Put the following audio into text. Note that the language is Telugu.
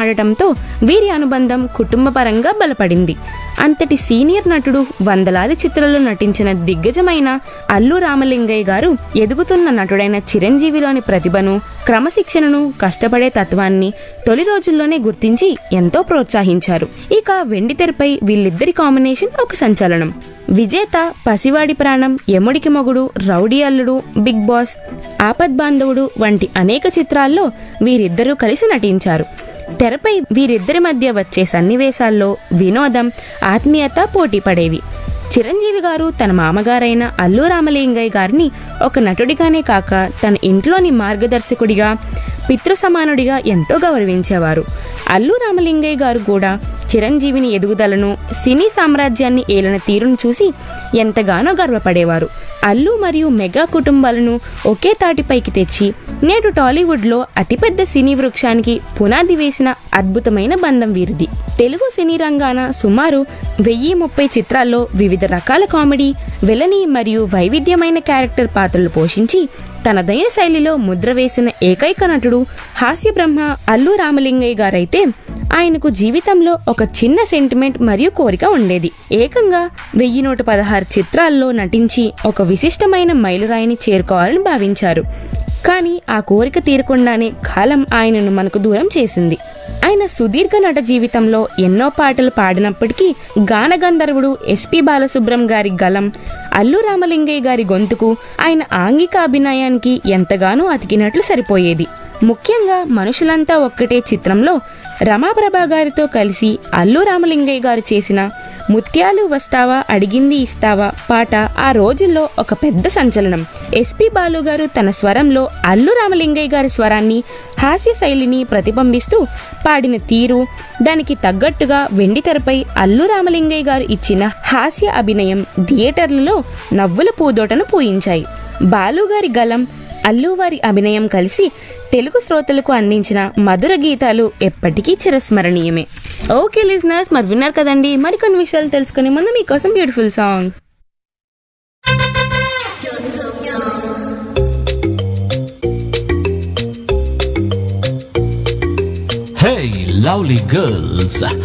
ఆడటంతో వీరి అనుబంధం కుటుంబపరంగా బలపడింది అంతటి సీనియర్ నటుడు వందలాది చిత్రాల్లో నటించిన దిగ్గజమైన అల్లు రామలింగయ్య గారు ఎదుగుతున్న నటుడైన చిరంజీవిలోని ప్రతిభను క్రమశిక్షణను కష్టపడే తత్వాన్ని తొలి రోజుల్లోనే గుర్తించి ఎంతో ప్రోత్సహించారు ఇక వెండితెరపై వీళ్ళిద్దరి కాంబినేషన్ ఒక సంచలనం విజేత పసివాడి ప్రాణం యముడికి మొగుడు రౌడీ అల్లుడు బిగ్ బాస్ ఆపద్ బాంధవుడు వంటి అనేక చిత్రాల్లో వీరిద్దరూ కలిసి నటించారు తెరపై వీరిద్దరి మధ్య వచ్చే సన్నివేశాల్లో వినోదం ఆత్మీయత పోటీ పడేవి చిరంజీవి గారు తన మామగారైన అల్లు రామలింగయ్య గారిని ఒక నటుడిగానే కాక తన ఇంట్లోని మార్గదర్శకుడిగా పితృ సమానుడిగా ఎంతో గౌరవించేవారు అల్లు రామలింగయ్య గారు కూడా చిరంజీవిని ఎదుగుదలను సినీ సామ్రాజ్యాన్ని ఏలిన తీరును చూసి ఎంతగానో గర్వపడేవారు అల్లు మరియు మెగా కుటుంబాలను ఒకే తాటిపైకి తెచ్చి నేడు టాలీవుడ్లో అతిపెద్ద సినీ వృక్షానికి పునాది వేసిన అద్భుతమైన బంధం వీరిది తెలుగు సినీ రంగాన సుమారు వెయ్యి ముప్పై చిత్రాల్లో వివిధ రకాల కామెడీ విలని మరియు వైవిధ్యమైన క్యారెక్టర్ పాత్రలు పోషించి తనదైన శైలిలో ముద్ర వేసిన ఏకైక నటుడు హాస్య బ్రహ్మ అల్లు రామలింగయ్య గారైతే ఆయనకు జీవితంలో ఒక చిన్న సెంటిమెంట్ మరియు కోరిక ఉండేది ఏకంగా వెయ్యి నూట పదహారు చిత్రాల్లో నటించి ఒక విశిష్టమైన మైలురాయిని చేరుకోవాలని భావించారు కానీ ఆ కోరిక తీరకుండానే కాలం ఆయనను మనకు దూరం చేసింది ఆయన సుదీర్ఘ నట జీవితంలో ఎన్నో పాటలు పాడినప్పటికీ గానగంధర్వుడు ఎస్పి బాలసుబ్రం గారి గలం అల్లు రామలింగయ్య గారి గొంతుకు ఆయన ఆంగిక అభినయానికి ఎంతగానో అతికినట్లు సరిపోయేది ముఖ్యంగా మనుషులంతా ఒక్కటే చిత్రంలో రమాప్రభ గారితో కలిసి అల్లు రామలింగయ్య గారు చేసిన ముత్యాలు వస్తావా అడిగింది ఇస్తావా పాట ఆ రోజుల్లో ఒక పెద్ద సంచలనం ఎస్పి బాలు గారు తన స్వరంలో అల్లు రామలింగయ్య గారి స్వరాన్ని హాస్య శైలిని ప్రతిబింబిస్తూ పాడిన తీరు దానికి తగ్గట్టుగా వెండితెరపై అల్లు రామలింగయ్య గారు ఇచ్చిన హాస్య అభినయం థియేటర్లలో నవ్వుల పూదోటను పూయించాయి బాలుగారి గలం అల్లువారి అభినయం కలిసి తెలుగు శ్రోతలకు అందించిన మధుర గీతాలు ఎప్పటికీ చిరస్మరణీయమే ఓకే లిజనర్స్ మరి విన్నారు కదండి మరికొన్ని విషయాలు తెలుసుకునే ముందు మీకోసం beautiful song Hey, lovely girls,